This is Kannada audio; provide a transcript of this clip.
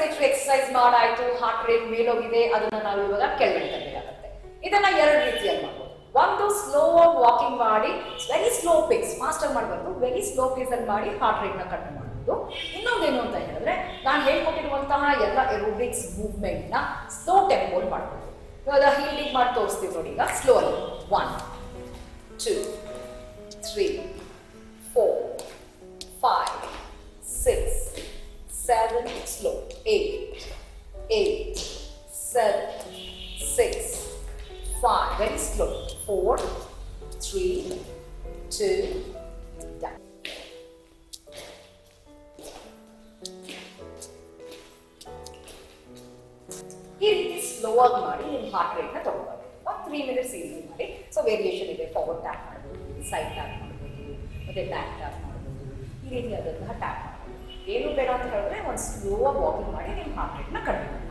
ರೆಸ್ಪಿರೇಟರಿ ಎಕ್ಸರ್ಸೈಸ್ ಮಾಡಾಯ್ತು ಹಾರ್ಟ್ ರೇಟ್ ಮೇಲೋಗಿದೆ ಅದನ್ನ ನಾವು ಇವಾಗ ಕೆಳಗಡೆ ತರಬೇಕಾಗತ್ತೆ ಇದನ್ನ ಎರಡು ರೀತಿಯಲ್ಲಿ ಮಾಡ್ಬೋದು ಒಂದು ಸ್ಲೋ ವಾಕಿಂಗ್ ಮಾಡಿ ವೆರಿ ಸ್ಲೋ ಪೇಸ್ ಫಾಸ್ಟ್ ಆಗಿ ಮಾಡಬಾರ್ದು ವೆರಿ ಸ್ಲೋ ಪೇಸ್ ಅಲ್ಲಿ ಮಾಡಿ ಹಾರ್ಟ್ ರೇಟ್ ನ ಕಡಿಮೆ ಮಾಡೋದು ಇನ್ನೊಂದೇನು ಅಂತ ಹೇಳಿದ್ರೆ ನಾನು ಹೇಳ್ಕೊಟ್ಟಿರುವಂತಹ ಎಲ್ಲ ಎರೋಬಿಕ್ಸ್ ಮೂವ್ಮೆಂಟ್ ನ ಸ್ಲೋ ಟೆಂಪೋಲ್ ಮಾಡ್ಬೋದು ಇವಾಗ ಹೀಲಿಂಗ್ ಮಾಡಿ ತೋರಿಸ್ತೀವಿ ನೋಡಿ ಈಗ ಸ್ಲೋ ಅಲ್ಲಿ one two three four five six seven, slow, eight, eight, seven, six, five, very slow, four, three, two, done. ಈ ರೀತಿ ಸ್ಲೋ ಆಗಿ ಮಾಡಿ ನಿಮ್ಮ ಹಾರ್ಟ್ ರೇಟ್ನ ತಗೋಬೇಕು ಒಂದು ತ್ರೀ ಮಿನಿಟ್ಸ್ ಈಸಿ ಮಾಡಿ ಸೊ ವೇರಿಯೇಷನ್ ಇದೆ ಫಾರ್ವರ್ಡ್ ಟ್ಯಾಪ್ ಮಾಡ್ಬೋದು ಸೈಡ್ ಟ್ಯಾಪ್ ಮಾಡ್ಬೋದು ಮತ್ತೆ ಬ್ಯಾಕ್ ಟ್ಯಾಪ್ ಮಾಡ್ಬೋದು ಈ ರೀತಿಯಾದಂತಹ ಟ್ಯಾಪ್ ಮಾಡ್ಬೋದು ಏನು ಬೇಡ ಅಂತ ಹೇಳಿದ್ರೆ ಒಂದು ಸ್ಲೋ ಆಗಿ ವಾಕಿಂಗ್ ಮಾಡಿ ನಿಮ್ಮ ಹಾರ್ಟ್ ರೇಟ್ನ ಕಡಿಮೆ ಮಾಡಿ